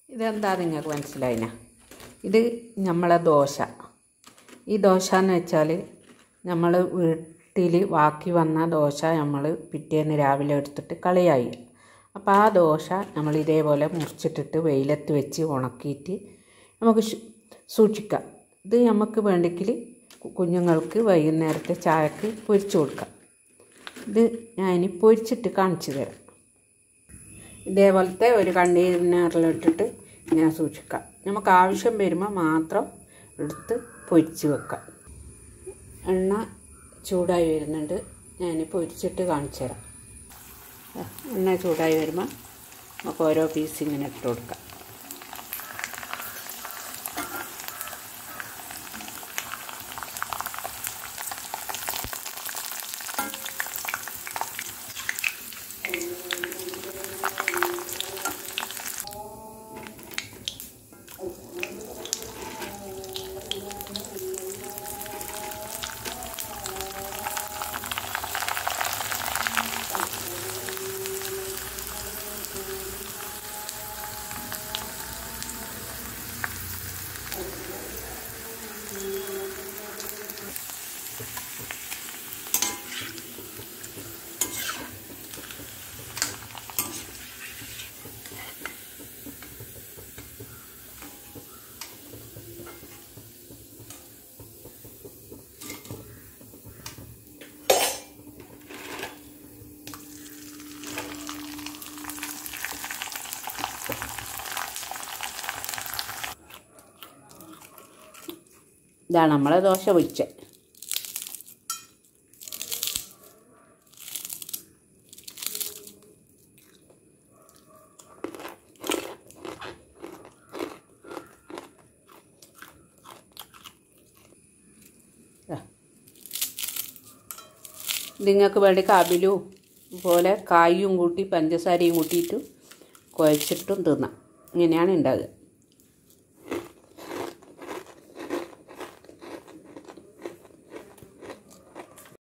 ഇതെന്താ നിങ്ങൾക്ക് മനസ്സിലായിന ഇത് നമ്മളെ ദോശ ഈ ദോശ എന്ന് വെച്ചാൽ നമ്മൾ വീട്ടിൽ ബാക്കി വന്ന ദോശ നമ്മൾ പിറ്റേന്ന് രാവിലെ എടുത്തിട്ട് കളിയായി അപ്പോൾ ആ ദോശ നമ്മൾ ഇതേപോലെ മുറിച്ചിട്ടിട്ട് വെയിലത്ത് വെച്ച് ഉണക്കിയിട്ട് നമുക്ക് ശു- സൂക്ഷിക്കാം ഇത് നമുക്ക് വേണ്ടെങ്കിൽ കുഞ്ഞുങ്ങൾക്ക് വൈകുന്നേരത്തെ ചായക്ക് പൊരിച്ചു കൊടുക്കാം ഇത് ഞാൻ പൊരിച്ചിട്ട് കാണിച്ചു തരാം ഇതേപോലത്തെ ഒരു കണ്ടെയ്നറിലിട്ടിട്ട് ഇങ്ങനെ സൂക്ഷിക്കാം നമുക്ക് ആവശ്യം വരുമ്പോൾ മാത്രം എടുത്ത് പൊരിച്ച് വെക്കാം എണ്ണ ചൂടായി വരുന്നുണ്ട് ഞാൻ പൊരിച്ചിട്ട് കാണിച്ചു തരാം ദാ, എണ്ണ ചൂടായി വരുമ്പോൾ നമുക്ക് ഓരോ പീസ് ഇങ്ങനെ ഇട്ട് കൊടുക്കാം ഇതാണ് നമ്മളെ ദോശ പൊരിച്ച നിങ്ങൾക്ക് വേണ്ടി കബിലും പോലെ കായും കൂട്ടി പഞ്ചസാരയും കൂട്ടിയിട്ട് കുഴച്ചിട്ടും തിന്നാം ഇങ്ങനെയാണ് ഉണ്ടാകുക